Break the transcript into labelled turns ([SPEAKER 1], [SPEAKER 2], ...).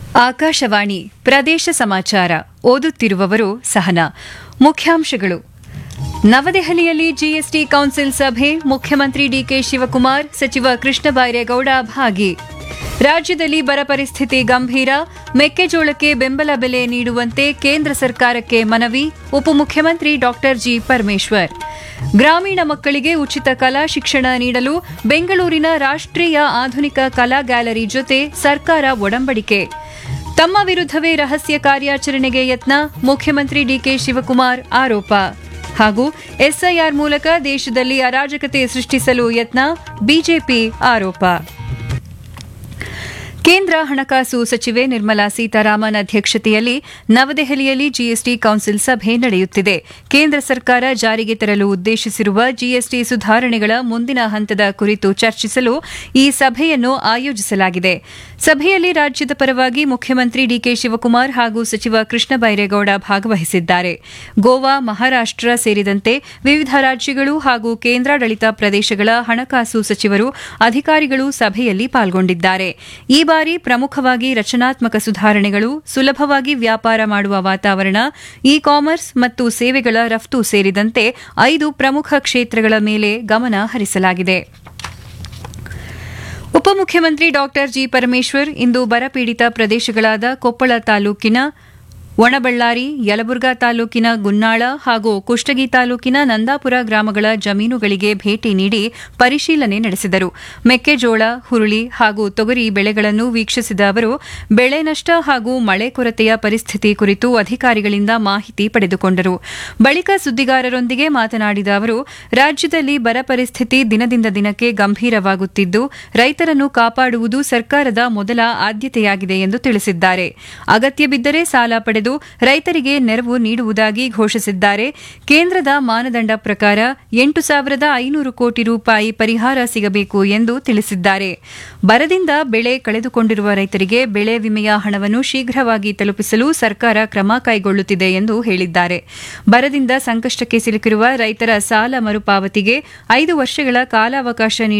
[SPEAKER 1] ಆಕಾಶವಾಣಿ ಪ್ರದೇಶ ಸಮಾಚಾರ ಓದುತ್ತಿರುವವರು ಸಹನಾ ಮುಖ್ಯಾಂಶಗಳು ನವದೆಹಲಿಯಲ್ಲಿ ಜಿಎಸ್ಟಿ ಕೌನ್ಸಿಲ್ ಸಭೆ ಮುಖ್ಯಮಂತ್ರಿ ಡಿಕೆ ಶಿವಕುಮಾರ್ ಸಚಿವ ಕೃಷ್ಣ ಬೈರೇಗೌಡ ಭಾಗಿ ರಾಜ್ಯದಲ್ಲಿ ಬರ ಪರಿಸ್ಥಿತಿ ಗಂಭೀರ ಮೆಕ್ಕೆಜೋಳಕ್ಕೆ ಬೆಂಬಲ ಬೆಲೆ ನೀಡುವಂತೆ ಕೇಂದ್ರ ಸರ್ಕಾರಕ್ಕೆ ಮನವಿ ಉಪಮುಖ್ಯಮಂತ್ರಿ ಡಾ ಜಿ ಪರಮೇಶ್ವರ್ ಗ್ರಾಮೀಣ ಮಕ್ಕಳಿಗೆ ಉಚಿತ ಕಲಾ ಶಿಕ್ಷಣ ನೀಡಲು ಬೆಂಗಳೂರಿನ ರಾಷ್ಟ್ರೀಯ ಆಧುನಿಕ ಕಲಾ ಗ್ಯಾಲರಿ ಜೊತೆ ಸರ್ಕಾರ ಒಡಂಬಡಿಕೆ ತಮ್ಮ ವಿರುದ್ಧವೇ ರಹಸ್ಯ ಕಾರ್ಯಾಚರಣೆಗೆ ಯತ್ನ ಮುಖ್ಯಮಂತ್ರಿ ಡಿಕೆ ಶಿವಕುಮಾರ್ ಆರೋಪ ಹಾಗೂ ಎಸ್ಐಆರ್ ಮೂಲಕ ದೇಶದಲ್ಲಿ ಅರಾಜಕತೆ ಸೃಷ್ಟಿಸಲು ಯತ್ನ ಬಿಜೆಪಿ ಆರೋಪ ಕೇಂದ್ರ ಹಣಕಾಸು ಸಚಿವೆ ನಿರ್ಮಲಾ ಸೀತಾರಾಮನ್ ಅಧ್ಯಕ್ಷತೆಯಲ್ಲಿ ನವದೆಹಲಿಯಲ್ಲಿ ಜಿಎಸ್ಟಿ ಕೌನ್ಸಿಲ್ ಸಭೆ ನಡೆಯುತ್ತಿದೆ ಕೇಂದ್ರ ಸರ್ಕಾರ ಜಾರಿಗೆ ತರಲು ಉದ್ದೇಶಿಸಿರುವ ಜಿಎಸ್ಟಿ ಸುಧಾರಣೆಗಳ ಮುಂದಿನ ಹಂತದ ಕುರಿತು ಚರ್ಚಿಸಲು ಈ ಸಭೆಯನ್ನು ಆಯೋಜಿಸಲಾಗಿದೆ ಸಭೆಯಲ್ಲಿ ರಾಜ್ಯದ ಪರವಾಗಿ ಮುಖ್ಯಮಂತ್ರಿ ಡಿಕೆ ಶಿವಕುಮಾರ್ ಹಾಗೂ ಸಚಿವ ಕೃಷ್ಣ ಬೈರೇಗೌಡ ಭಾಗವಹಿಸಿದ್ದಾರೆ ಗೋವಾ ಮಹಾರಾಷ್ಟ್ರ ಸೇರಿದಂತೆ ವಿವಿಧ ರಾಜ್ಯಗಳು ಹಾಗೂ ಕೇಂದ್ರಾಡಳಿತ ಪ್ರದೇಶಗಳ ಹಣಕಾಸು ಸಚಿವರು ಅಧಿಕಾರಿಗಳು ಸಭೆಯಲ್ಲಿ ಪಾಲ್ಗೊಂಡಿದ್ದಾರೆ ಈ ಬಾರಿ ಪ್ರಮುಖವಾಗಿ ರಚನಾತ್ಮಕ ಸುಧಾರಣೆಗಳು ಸುಲಭವಾಗಿ ವ್ಯಾಪಾರ ಮಾಡುವ ವಾತಾವರಣ ಇ ಕಾಮರ್ಸ್ ಮತ್ತು ಸೇವೆಗಳ ರಫ್ತು ಸೇರಿದಂತೆ ಐದು ಪ್ರಮುಖ ಕ್ಷೇತ್ರಗಳ ಮೇಲೆ ಗಮನ ಹರಿಸಲಾಗಿದೆ ಉಪಮುಖ್ಯಮಂತ್ರಿ ಡಾ ಜಿ ಪರಮೇಶ್ವರ್ ಇಂದು ಬರಪೀಡಿತ ಪ್ರದೇಶಗಳಾದ ಕೊಪ್ಪಳ ತಾಲೂಕಿನ ಒಣಬಳ್ಳಾರಿ ಯಲಬುರ್ಗಾ ತಾಲೂಕಿನ ಗುನ್ನಾಳ ಹಾಗೂ ಕುಷ್ಟಗಿ ತಾಲೂಕಿನ ನಂದಾಪುರ ಗ್ರಾಮಗಳ ಜಮೀನುಗಳಿಗೆ ಭೇಟಿ ನೀಡಿ ಪರಿಶೀಲನೆ ನಡೆಸಿದರು ಮೆಕ್ಕೆಜೋಳ ಹುರುಳಿ ಹಾಗೂ ತೊಗರಿ ಬೆಳೆಗಳನ್ನು ವೀಕ್ಷಿಸಿದ ಅವರು ಬೆಳೆ ನಷ್ಟ ಹಾಗೂ ಮಳೆ ಕೊರತೆಯ ಪರಿಸ್ಥಿತಿ ಕುರಿತು ಅಧಿಕಾರಿಗಳಿಂದ ಮಾಹಿತಿ ಪಡೆದುಕೊಂಡರು ಬಳಿಕ ಸುದ್ದಿಗಾರರೊಂದಿಗೆ ಮಾತನಾಡಿದ ಅವರು ರಾಜ್ಯದಲ್ಲಿ ಬರ ಪರಿಸ್ಥಿತಿ ದಿನದಿಂದ ದಿನಕ್ಕೆ ಗಂಭೀರವಾಗುತ್ತಿದ್ದು ರೈತರನ್ನು ಕಾಪಾಡುವುದು ಸರ್ಕಾರದ ಮೊದಲ ಆದ್ಯತೆಯಾಗಿದೆ ಎಂದು ತಿಳಿಸಿದ್ದಾರೆ ಅಗತ್ಯ ಬಿದ್ದರೆ ಸಾಲ ಪಡೆದು ರೈತರಿಗೆ ನೆರವು ನೀಡುವುದಾಗಿ ಘೋಷಿಸಿದ್ದಾರೆ ಕೇಂದ್ರದ ಮಾನದಂಡ ಪ್ರಕಾರ ಎಂಟು ಸಾವಿರದ ಐನೂರು ಕೋಟಿ ರೂಪಾಯಿ ಪರಿಹಾರ ಸಿಗಬೇಕು ಎಂದು ತಿಳಿಸಿದ್ದಾರೆ ಬರದಿಂದ ಬೆಳೆ ಕಳೆದುಕೊಂಡಿರುವ ರೈತರಿಗೆ ಬೆಳೆ ವಿಮೆಯ ಹಣವನ್ನು ಶೀಘ್ರವಾಗಿ ತಲುಪಿಸಲು ಸರ್ಕಾರ ಕ್ರಮ ಕೈಗೊಳ್ಳುತ್ತಿದೆ ಎಂದು ಹೇಳಿದ್ದಾರೆ ಬರದಿಂದ ಸಂಕಷ್ಟಕ್ಕೆ ಸಿಲುಕಿರುವ ರೈತರ ಸಾಲ ಮರುಪಾವತಿಗೆ ಐದು ವರ್ಷಗಳ ಕಾಲಾವಕಾಶ ನೀಡಿ